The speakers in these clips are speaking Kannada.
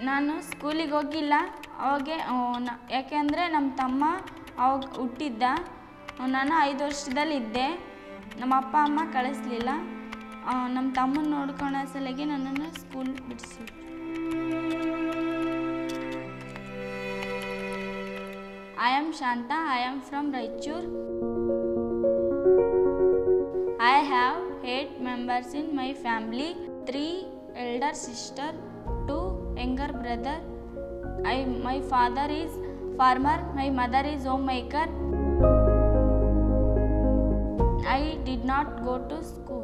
ನಾನು ಸ್ಕೂಲಿಗೆ ಹೋಗಿಲ್ಲ ಅವಾಗೆ ಯಾಕೆಂದರೆ ನಮ್ಮ ತಮ್ಮ ಅವಾಗ ಹುಟ್ಟಿದ್ದ ನಾನು ಐದು ವರ್ಷದಲ್ಲಿದ್ದೆ ನಮ್ಮ ಅಪ್ಪ ಅಮ್ಮ ಕಳಿಸ್ಲಿಲ್ಲ ನಮ್ಮ ತಮ್ಮನ ನೋಡ್ಕೊಳೋ ಸಲಗೆ ನನ್ನನ್ನು ಸ್ಕೂಲ್ ಬಿಡಿಸಿ I am Shanta I am from Raichur I have eight members in my family three elder sister, two younger brother. I, my father is farmer, my mother is homemaker. I did not go to school.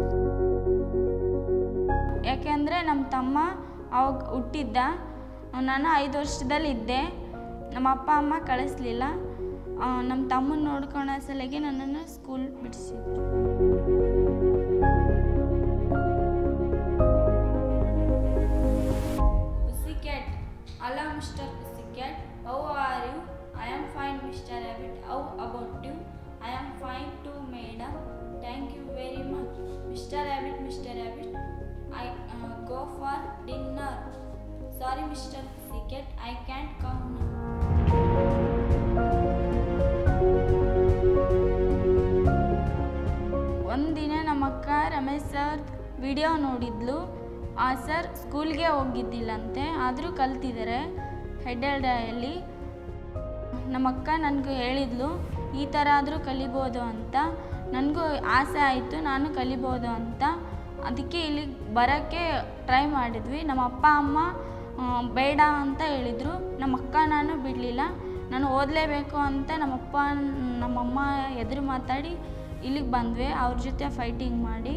ಯಾಕೆಂದರೆ ನಮ್ಮ ತಮ್ಮ ಅವಾಗ ಹುಟ್ಟಿದ್ದ ನಾನು ಐದು ವರ್ಷದಲ್ಲಿದ್ದೆ ನಮ್ಮ ಅಪ್ಪ ಅಮ್ಮ ಕಳಿಸ್ಲಿಲ್ಲ ನಮ್ಮ ತಮ್ಮನ ನೋಡ್ಕೊಳೋ ಸಲಗೆ ನನ್ನನ್ನು ಸ್ಕೂಲ್ ಬಿಡಿಸಿದ್ರು Pussycat. Hello, Mr. Pussycat. How are you? I am fine, Mr. Rabbit. How about you? I am fine too, madam. Thank you very much. Mr. Rabbit, Mr. Rabbit. I uh, go for dinner. Sorry, Mr. Pussycat. I can't come now. ಒಂದಿನ ನಮ್ಮ ಅಕ್ಕ ರಮೇಶ್ ಸರ್ ವಿಡಿಯೋ ನೋಡಿದ್ಲು ಆ ಸರ್ ಸ್ಕೂಲ್ಗೆ ಹೋಗಿದ್ದಿಲ್ಲಂತೆ ಆದರೂ ಕಲ್ತಿದ್ದಾರೆ ಹೆಡ್ಡಲ್ಲಿ ನಮ್ಮ ಅಕ್ಕ ನನಗೆ ಹೇಳಿದ್ಲು ಈ ಥರ ಆದರೂ ಕಲಿಬೋದು ಅಂತ ನನಗೂ ಆಸೆ ಆಯಿತು ನಾನು ಕಲಿಬೋದು ಅಂತ ಅದಕ್ಕೆ ಇಲ್ಲಿಗೆ ಬರೋಕ್ಕೆ ಟ್ರೈ ಮಾಡಿದ್ವಿ ನಮ್ಮ ಅಪ್ಪ ಅಮ್ಮ ಆ, ಬೇಡ ಅಂತ ಹೇಳಿದರು ನಮ್ಮ ಅಕ್ಕ ನಾನು ಬಿಡಲಿಲ್ಲ ನಾನು ಓದಲೇಬೇಕು ಅಂತ ನಮ್ಮಪ್ಪ ನಮ್ಮಮ್ಮ ಎದುರು ಮಾತಾಡಿ ಇಲ್ಲಿಗೆ ಬಂದ್ವಿ ಅವ್ರ ಜೊತೆ ಫೈಟಿಂಗ್ ಮಾಡಿ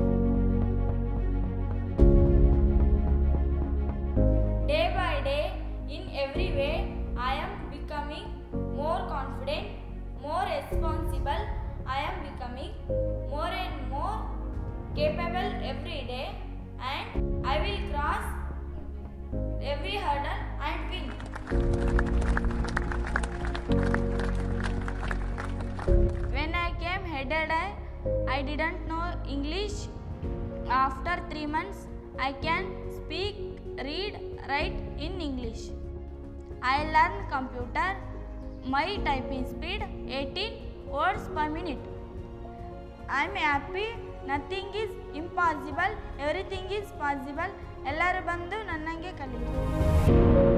Day by day, in every way, I am becoming more confident, more responsible. I am becoming more and more capable every day, and I will cross every hurdle and win. When I came headed, I, I didn't know English. After three months, I can speak, read, write in English. I learned computer. My typing speed 18 words per minute. I'm happy. Nothing is impossible. Everything is possible. ಎಲ್ಲರೂ ಬಂದು ನನ್ನಂಗೆ ಕಲಿಬೇಕು